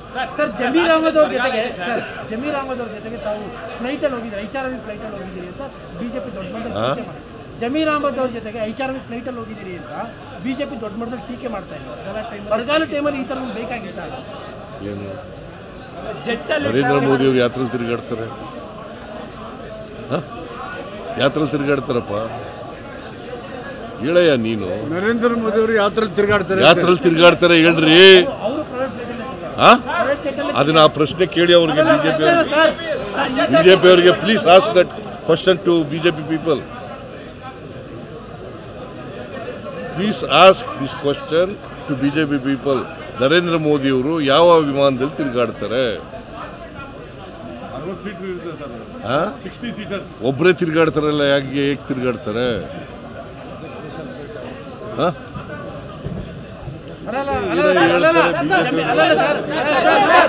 Sir Zameer Ahmed ಅವ್ರ ಜೊತೆಗೆ sir Zameer Ahmed ಅವ್ರ ಜೊತೆಗೆ ತಾವು ಫ್ಲೈಟಲ್ಲಿ ಹೋಗಿದ್ದೀರಿ ಐಚಾರ್ ವಿ ಫ್ಲೈಟಲ್ಲಿ ಹೋಗಿದ್ದೀರಿ ಅಂತ ಬಿಜೆಪಿ ದೊಡ್ಡ ಮಟ್ಟದಲ್ಲಿ ಹಾ? ಟೀಕೆ ಮಾಡಿ ಜಮೀರ್ ಅಹಮದ್ ಅವ್ರ ಜೊತೆಗೆ ಐಚಾರ್ ವಿ ಫ್ಲೈಟಲ್ಲಿ ಹೋಗಿದ್ದೀರಿ ಅಂತ ಬಿಜೆಪಿ ದೊಡ್ಡ ಮಟ್ಟದಲ್ಲಿ ಟೀಕೆ ಮಾಡ್ತಾ ಇದ್ದಾರೆ ಬರಗಾಲ ಟೈಮಲ್ಲಿ ಈ ಥರ ಬೇಕಾಗಿತ್ತ ಏನು ಜೆಟ್ಟಲ್ಲಿ ನರೇಂದ್ರ ಮೋದಿ ಅವರು ಯಾತ್ರಲ್ಲಿ ತಿರುಗಾಡ್ತಾರೆ ಯಾತ್ರಲ್ಲಿ ತಿರುಗಾಡ್ತಾರಪ್ಪ ಹೇಳಯ್ಯ ನೀನು ನರೇಂದ್ರ ಮೋದಿ ಅವರು ಯಾತ್ರೆ ತಿರುಗಾಡ್ತಾರೆ ಯಾತ್ರಲ್ಲಿ ತಿರುಗಾಡ್ತಾರೆ ಹೇಳ್ರಿ ಅವರು ಪ್ರೈವೇಟ್ ಫ್ಲೈಟಲ್ಲಿ ಹಾ ಪ್ರೈವೇಟ್ ಜೆಟ್ಟಲ್ಲಿ ಅದನ್ನ ಆ ಪ್ರಶ್ನೆ ಕೇಳಿ ಅವ್ರಿಗೆ ಬಿಜೆಪಿ ಸರ್ ಅವ್ರಿಗೆ ಸರ್ ಈ ಥರ- ಬಿಜೆಪಿ ಅವರಿಗೆ please ask that question to BJP people please ask this question to BJP people Narendra Modi ಅವರು ಯಾವ ವಿಮಾನದಲ್ಲಿ ತಿರುಗಾಡ್ತಾರೆ ಅರವತ್ತು ಸೀಟ್ ಇರುತ್ತೆ ಸರ್ ಹಾ ಸಿಕ್ಸ್ಟಿ ಸೀಟರ್ಸ್ ಒಬ್ಬರೇ ತಿರುಗಾಡ್ತಾರಲ್ಲ ಯಾಕೆ ಹೇಗೆ ತಿರುಗಾಡ್ತಾರೆ ಹಾ ಅಲ್ಲಲ್ಲ, ಅಲ್ಲಲ್ಲ, ಅಲ್ಲಲ್ಲ, ಜಮೀರ್- ಅಲ್ಲಲ್ಲ ಸರ್, ಸರ್, ಸರ್,